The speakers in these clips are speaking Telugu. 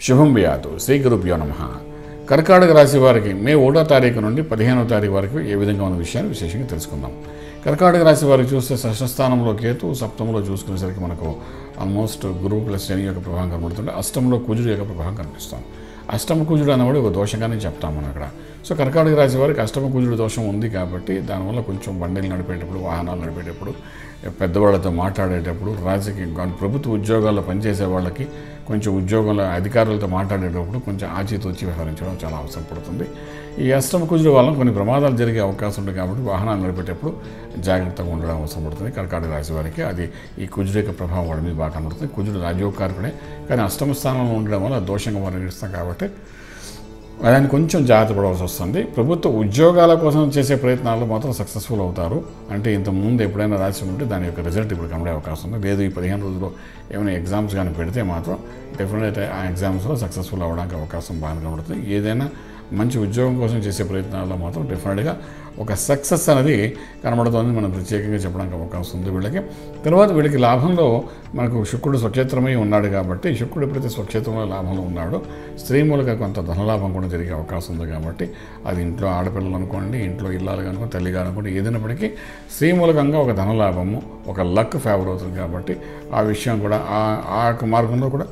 శుభం వ్యాధు శ్రీ గురుభ్యో నమ కర్కాటక రాశి వారికి మే ఒకటో తారీఖు నుండి పదిహేనవ తారీఖు వరకు ఏ విధంగా ఉన్న విషయాన్ని విశేషంగా తెలుసుకుందాం కర్కాటక రాశి వారికి చూస్తే షష్ఠస్థానంలో కేతు సప్తమంలో చూసుకునేసరికి మనకు ఆల్మోస్ట్ గురువు ప్లస్ శని యొక్క ప్రభావం కనబడుతుంటే అష్టంలో కుజుడు యొక్క ప్రభావం కనిపిస్తుంది అష్టమ కుజుడు అన్నవాడు ఒక దోషంగానే చెప్తాం మనం అక్కడ సో కర్కాటక రాశి వారికి అష్టమ కుజుడు దోషం ఉంది కాబట్టి దానివల్ల కొంచెం బండిలు నడిపేటప్పుడు వాహనాలు నడిపేటప్పుడు పెద్దవాళ్ళతో మాట్లాడేటప్పుడు రాజకీయ ప్రభుత్వ ఉద్యోగాల్లో పనిచేసే వాళ్ళకి కొంచెం ఉద్యోగంలో అధికారులతో మాట్లాడేటప్పుడు కొంచెం ఆచితూచి వ్యవహరించడం చాలా అవసరం పడుతుంది ఈ అష్టమ కుజుడు వల్ల కొన్ని ప్రమాదాలు జరిగే అవకాశం ఉంది కాబట్టి వాహనాలు నడిపేటప్పుడు జాగ్రత్తగా ఉండడం అవసరం పడుతుంది కర్కాటక రాశి వారికి అది ఈ కుజుడు యొక్క ప్రభావం వాడి మీద బాగా కనబడుతుంది కుజుడు రాజయోగకారకుడే కానీ అష్టమ స్థానంలో ఉండడం వల్ల దోషంగా పరిగణిస్తాం కాబట్టి దాన్ని కొంచెం జాగ్రత్త పడవలసి వస్తుంది ప్రభుత్వ ఉద్యోగాల కోసం చేసే ప్రయత్నాల్లో మాత్రం సక్సెస్ఫుల్ అవుతారు అంటే ఇంత ముందు ఎప్పుడైనా రాసి ఉంటే దాని యొక్క రిజల్ట్ ఇప్పుడు కనబడే అవకాశం ఉంది లేదు ఈ పదిహేను రోజుల్లో ఏమైనా ఎగ్జామ్స్ కానీ పెడితే మాత్రం డెఫినెట్ ఆ ఎగ్జామ్స్లో సక్సెస్ఫుల్ అవ్వడానికి అవకాశం బాగా కనబడుతుంది ఏదైనా మంచి ఉద్యోగం కోసం చేసే ప్రయత్నాల్లో మాత్రం డెఫినెట్గా ఒక సక్సెస్ అనేది కనబడుతుంది మనం ప్రత్యేకంగా చెప్పడానికి అవకాశం ఉంది వీళ్ళకి తర్వాత వీళ్ళకి లాభంలో మనకు శుక్రుడు స్వక్షేత్రమై ఉన్నాడు కాబట్టి శుక్రుడు ఎప్పుడైతే స్వక్షేత్రంలో లాభంలో ఉన్నాడో స్త్రీ మూలక కొంత ధనలాభం కూడా జరిగే అవకాశం ఉంది కాబట్టి అది ఇంట్లో ఆడపిల్లలు అనుకోండి ఇంట్లో ఇల్లాలు అనుకోండి తల్లిగా అనుకోండి ఏదైనప్పటికీ స్త్రీ మూలకంగా ఒక ధనలాభము ఒక లక్ ఫేవర్ అవుతుంది కాబట్టి ఆ విషయం కూడా ఆ ఆ యొక్క మార్గంలో కూడా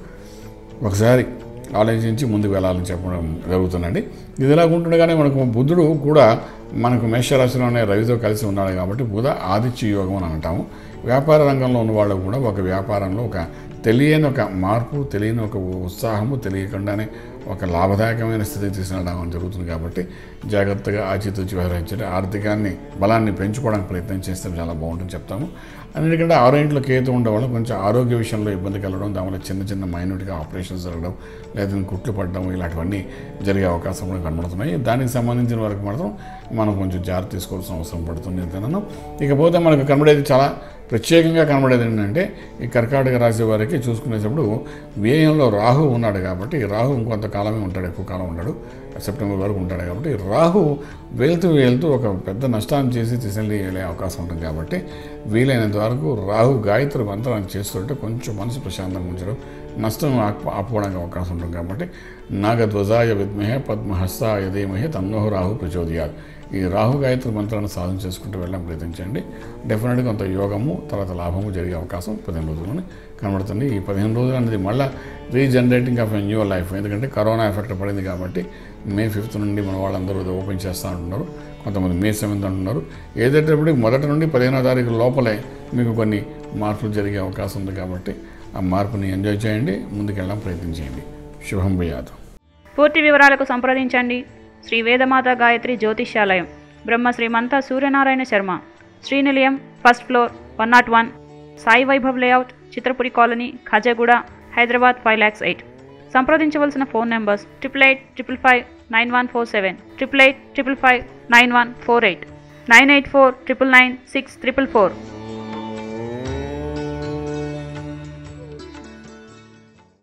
ఒకసారి ఆలోచించి ముందుకు వెళ్ళాలని చెప్పడం జరుగుతుందండి ఇది ఇలా ఉంటుండగానే మనకు బుద్ధుడు కూడా మనకు మేషరాశిలోనే రవితో కలిసి ఉన్నాడు కాబట్టి బుధ ఆదిత్య యోగం అని అంటాము వ్యాపార రంగంలో ఉన్న వాళ్ళు కూడా ఒక వ్యాపారంలో ఒక తెలియని ఒక మార్పు తెలియని ఒక ఉత్సాహము తెలియకుండానే ఒక లాభదాయకమైన స్థితికి తీసుకురావడం జరుగుతుంది కాబట్టి జాగ్రత్తగా ఆచితూచి వ్యవహరించండి ఆర్థికాన్ని బలాన్ని పెంచుకోవడానికి ప్రయత్నం చేస్తే చాలా బాగుంటుంది చెప్తాము అన్నిటికంటే ఆరో ఇంట్లో కేతు ఉండడం వల్ల కొంచెం ఆరోగ్య విషయంలో ఇబ్బంది కలగడం దానివల్ల చిన్న చిన్న మైన్యూట్గా ఆపరేషన్స్ జరగడం లేదా కుట్లు పడడం ఇలాంటివన్నీ జరిగే అవకాశం కూడా కనబడుతున్నాయి దానికి సంబంధించిన వరకు మాత్రం మనం కొంచెం జాగ్రత్త తీసుకోవాల్సిన అవసరం పడుతుంది అంతేనను ఇకపోతే మనకు కనబడేది చాలా ప్రత్యేకంగా కనబడేది ఏంటంటే ఈ కర్కాటక రాశి వారికి చూసుకునేటప్పుడు వ్యయంలో రాహు ఉన్నాడు కాబట్టి రాహు ఇంకొంతకాలమే ఉంటాడు ఎక్కువ కాలం ఉంటాడు సెప్టెంబర్ వరకు ఉంటాడు కాబట్టి రాహు వెళ్తూ వెళ్తూ ఒక పెద్ద నష్టాన్ని చేసి తీసుకెళ్ళి వెళ్ళే అవకాశం ఉంటుంది కాబట్టి వీలైనంత వరకు రాహు గాయత్రి మంత్రాన్ని చేస్తుంటే కొంచెం మనసు ప్రశాంతంగా ఉంచడం నష్టం ఆపు ఆపుకోవడానికి అవకాశం ఉంటుంది కాబట్టి నాగధ్వజాయ విద్మహే పద్మహస్తాయ ధీమహే తన్నోహ రాహు ప్రచోదయాలు ఈ రాహు గాయత్రి మంత్రాన్ని సాధన చేసుకుంటూ వెళ్ళడం ప్రయత్నించండి డెఫినెట్గా కొంత యోగము తర్వాత లాభము జరిగే అవకాశం పదిహేను రోజుల్లోనే కనబడుతుంది ఈ పదిహేను రోజులు అనేది మళ్ళీ regenerating of a new life ఎందుకంటే కరోనా ఎఫెక్ట్ పడింది కాబట్టి మే ఫిఫ్త్ నుండి మన వాళ్ళందరూ ఇది ఓపెన్ చేస్తూ అంటున్నారు కొంతమంది మే సెవెంత్ అంటున్నారు ఏదైతే మొదటి నుండి పదిహేనో తారీఖు లోపలే మీకు కొన్ని మార్పులు జరిగే అవకాశం ఉంది కాబట్టి ఆ మార్పుని ఎంజాయ్ చేయండి ముందుకెళ్ళడం ప్రయత్నం చేయండి శుభం భయాదు పూర్తి వివరాలకు సంప్రదించండి Shri Vedamata Gayatri Jyotishyalayam Brahma Shrimanta Suryanarayana Sharma Srinilayam first floor one not one Sai Vaibhav layout Chitrapuri colony Khajaguda Hyderabad five lakhs eight సంప్రదించవలసిన phone numbers triple eight triple five nine one four seven triple eight triple five nine one four eight nine eight four triple nine six triple four